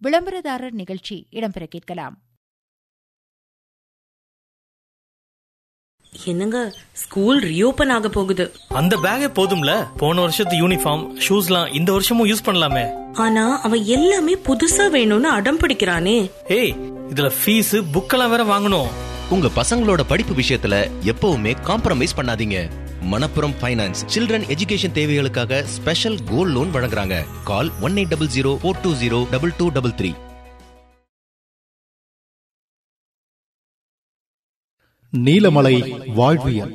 விளம்பரதாரர் நிகழ்ச்சி இடம்பெற கேட்கலாம் என்னங்க ஸ்கூல் ரீஓபன் ஆக போகுது அந்த பேக்கே போதும்ல போன வருஷத்து யூனிஃபார்ம் ஷூஸ்லாம் இந்த வருஷமும் யூஸ் பண்ணலாமே ஆனா அவன் எல்லாமே புதுசா வேணும்னு அடம் பிடிக்கிறானே ஏய் இதுல ஃபீஸ் புக்கெல்லாம் வேற வாங்கணும் உங்க பசங்களோட படிப்பு விஷயத்துல எப்பவுமே காம்ப்ரமைஸ் பண்ணாதீங்க மணப்புரம் ஃபைனான்ஸ் சில்ட்ரன் எஜுகேஷன் தேவைகளுக்காக ஸ்பெஷல் கோல்ட் லோன் வழங்குறாங்க call one eight double zero four two zero double two double three நீலமலை வாழ்வியல்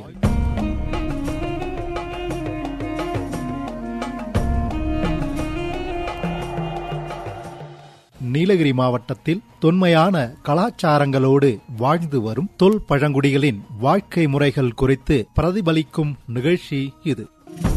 நீலகிரி மாவட்டத்தில் தொன்மையான கலாச்சாரங்களோடு வாழ்ந்து வரும் தொல் பழங்குடிகளின் வாழ்க்கை முறைகள் குறித்து பிரதிபலிக்கும் நிகழ்ச்சி இது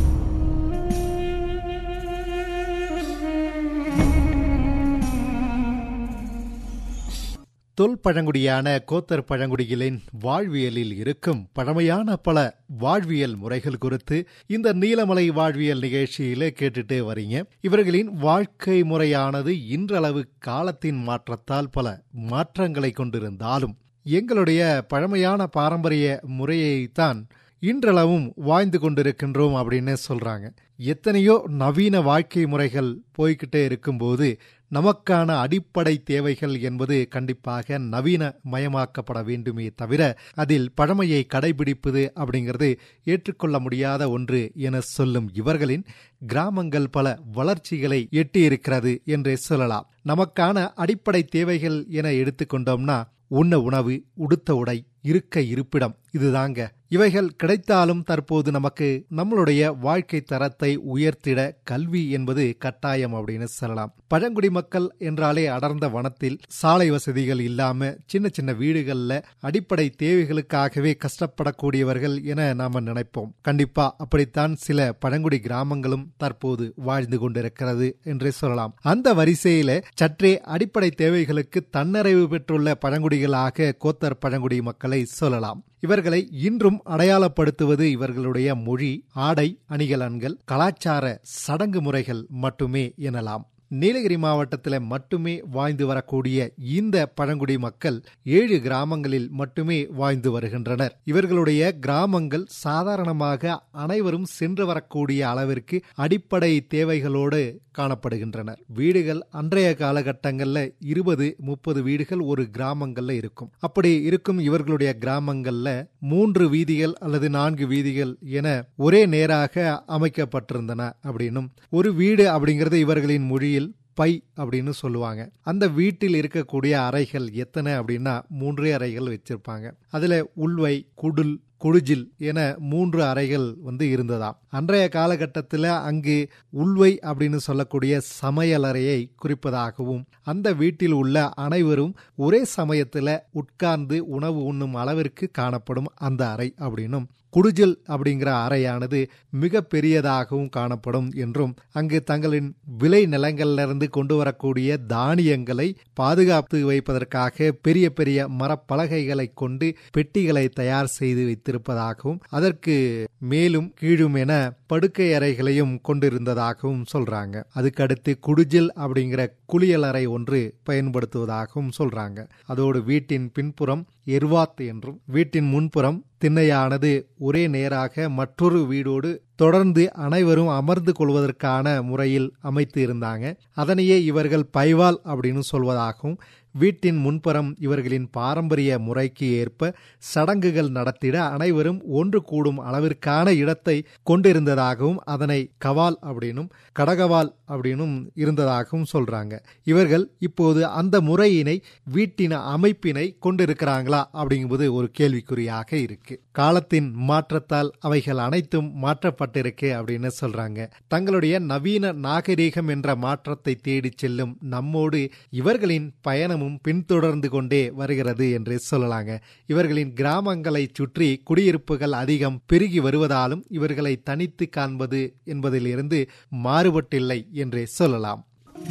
தொல் பழங்குடியான கோத்தர் பழங்குடிகளின் வாழ்வியலில் இருக்கும் பழமையான பல வாழ்வியல் முறைகள் குறித்து இந்த நீலமலை வாழ்வியல் நிகழ்ச்சியில கேட்டுட்டு வரீங்க இவர்களின் வாழ்க்கை முறையானது இன்றளவு காலத்தின் மாற்றத்தால் பல மாற்றங்களை கொண்டிருந்தாலும் எங்களுடைய பழமையான பாரம்பரிய முறையைத்தான் இன்றளவும் வாழ்ந்து கொண்டிருக்கின்றோம் அப்படின்னு சொல்றாங்க எத்தனையோ நவீன வாழ்க்கை முறைகள் போய்கிட்டே இருக்கும்போது நமக்கான அடிப்படை தேவைகள் என்பது கண்டிப்பாக நவீன மயமாக்கப்பட வேண்டுமே தவிர அதில் பழமையை கடைபிடிப்பது அப்படிங்கிறது ஏற்றுக்கொள்ள முடியாத ஒன்று என சொல்லும் இவர்களின் கிராமங்கள் பல வளர்ச்சிகளை எட்டியிருக்கிறது என்றே சொல்லலாம் நமக்கான அடிப்படை தேவைகள் என எடுத்துக்கொண்டோம்னா உண்ண உணவு உடுத்த உடை இருக்க இருப்பிடம் இதுதாங்க இவைகள் கிடைத்தாலும் தற்போது நமக்கு நம்மளுடைய வாழ்க்கை தரத்தை உயர்த்திட கல்வி என்பது கட்டாயம் அப்படின்னு சொல்லலாம் பழங்குடி மக்கள் என்றாலே அடர்ந்த வனத்தில் சாலை வசதிகள் இல்லாம சின்ன சின்ன வீடுகள்ல அடிப்படை தேவைகளுக்காகவே கஷ்டப்படக்கூடியவர்கள் என நாம நினைப்போம் கண்டிப்பா அப்படித்தான் சில பழங்குடி கிராமங்களும் தற்போது வாழ்ந்து கொண்டிருக்கிறது என்றே சொல்லலாம் அந்த வரிசையில சற்றே அடிப்படை தேவைகளுக்கு தன்னிறைவு பெற்றுள்ள பழங்குடிகளாக கோத்தர் பழங்குடி மக்களை சொல்லலாம் இவர்களை இன்றும் அடையாளப்படுத்துவது இவர்களுடைய மொழி ஆடை அணிகலன்கள் கலாச்சார சடங்கு முறைகள் மட்டுமே எனலாம் நீலகிரி மாவட்டத்தில் மட்டுமே வாழ்ந்து வரக்கூடிய இந்த பழங்குடி மக்கள் ஏழு கிராமங்களில் மட்டுமே வாழ்ந்து வருகின்றனர் இவர்களுடைய கிராமங்கள் சாதாரணமாக அனைவரும் சென்று வரக்கூடிய அளவிற்கு அடிப்படை தேவைகளோடு காணப்படுகின்றனர் வீடுகள் அன்றைய காலகட்டங்களில் இருபது முப்பது வீடுகள் ஒரு கிராமங்கள்ல இருக்கும் அப்படி இருக்கும் இவர்களுடைய கிராமங்கள்ல மூன்று வீதிகள் அல்லது நான்கு வீதிகள் என ஒரே நேராக அமைக்கப்பட்டிருந்தன அப்படின்னும் ஒரு வீடு அப்படிங்கிறது இவர்களின் மொழியில் பை அப்படின்னு சொல்லுவாங்க அந்த வீட்டில் இருக்கக்கூடிய அறைகள் எத்தனை அப்படின்னா மூன்றே அறைகள் வச்சிருப்பாங்க அதுல உள்வை குடில் குடிஜில் என மூன்று அறைகள் வந்து இருந்ததாம் அன்றைய காலகட்டத்தில் அங்கு உள்வை அப்படின்னு சொல்லக்கூடிய சமையலறையை குறிப்பதாகவும் அந்த வீட்டில் உள்ள அனைவரும் ஒரே சமயத்தில் உட்கார்ந்து உணவு உண்ணும் அளவிற்கு காணப்படும் அந்த அறை அப்படின்னும் குடிஜில் அப்படிங்கிற அறையானது மிக பெரியதாகவும் காணப்படும் என்றும் அங்கு தங்களின் விளை நிலங்களிலிருந்து கொண்டு வரக்கூடிய தானியங்களை பாதுகாத்து வைப்பதற்காக பெரிய பெரிய மரப்பலகைகளை கொண்டு பெட்டிகளை தயார் செய்து வைத்திருப்பதாகவும் அதற்கு மேலும் கீழும் என படுக்கை அறைகளையும் கொண்டிருந்ததாகவும் சொல்றாங்க அதுக்கடுத்து குடிஜில் அப்படிங்கிற குளியலறை ஒன்று பயன்படுத்துவதாகவும் சொல்றாங்க அதோடு வீட்டின் பின்புறம் எர்வாத் என்றும் வீட்டின் முன்புறம் திண்ணையானது ஒரே நேராக மற்றொரு வீடோடு தொடர்ந்து அனைவரும் அமர்ந்து கொள்வதற்கான முறையில் அமைத்து இருந்தாங்க அதனையே இவர்கள் பைவால் அப்படின்னு சொல்வதாகவும் வீட்டின் முன்புறம் இவர்களின் பாரம்பரிய முறைக்கு ஏற்ப சடங்குகள் நடத்திட அனைவரும் ஒன்று கூடும் அளவிற்கான இடத்தை கொண்டிருந்ததாகவும் அதனை கவால் அப்படின்னும் கடகவால் அப்படின்னும் இருந்ததாகவும் சொல்றாங்க இவர்கள் இப்போது அந்த முறையினை வீட்டின் அமைப்பினை கொண்டிருக்கிறாங்களா அப்படிங்கும்போது ஒரு கேள்விக்குறியாக இருக்கு காலத்தின் மாற்றத்தால் அவைகள் அனைத்தும் மாற்றப்பட்டிருக்கு அப்படின்னு சொல்றாங்க தங்களுடைய நவீன நாகரீகம் என்ற மாற்றத்தை தேடி செல்லும் நம்மோடு இவர்களின் பயணமும் பின்தொடர்ந்து கொண்டே வருகிறது என்று சொல்லலாங்க இவர்களின் கிராமங்களை சுற்றி குடியிருப்புகள் அதிகம் பெருகி வருவதாலும் இவர்களை தனித்து காண்பது என்பதிலிருந்து மாறுபட்டில்லை என்றே சொல்லலாம்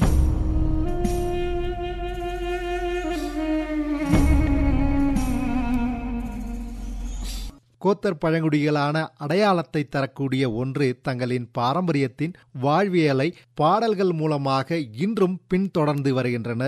கோத்தர் பழங்குடிகளான அடையாளத்தை தரக்கூடிய ஒன்று தங்களின் பாரம்பரியத்தின் வாழ்வியலை பாடல்கள் மூலமாக இன்றும் பின்தொடர்ந்து வருகின்றனர்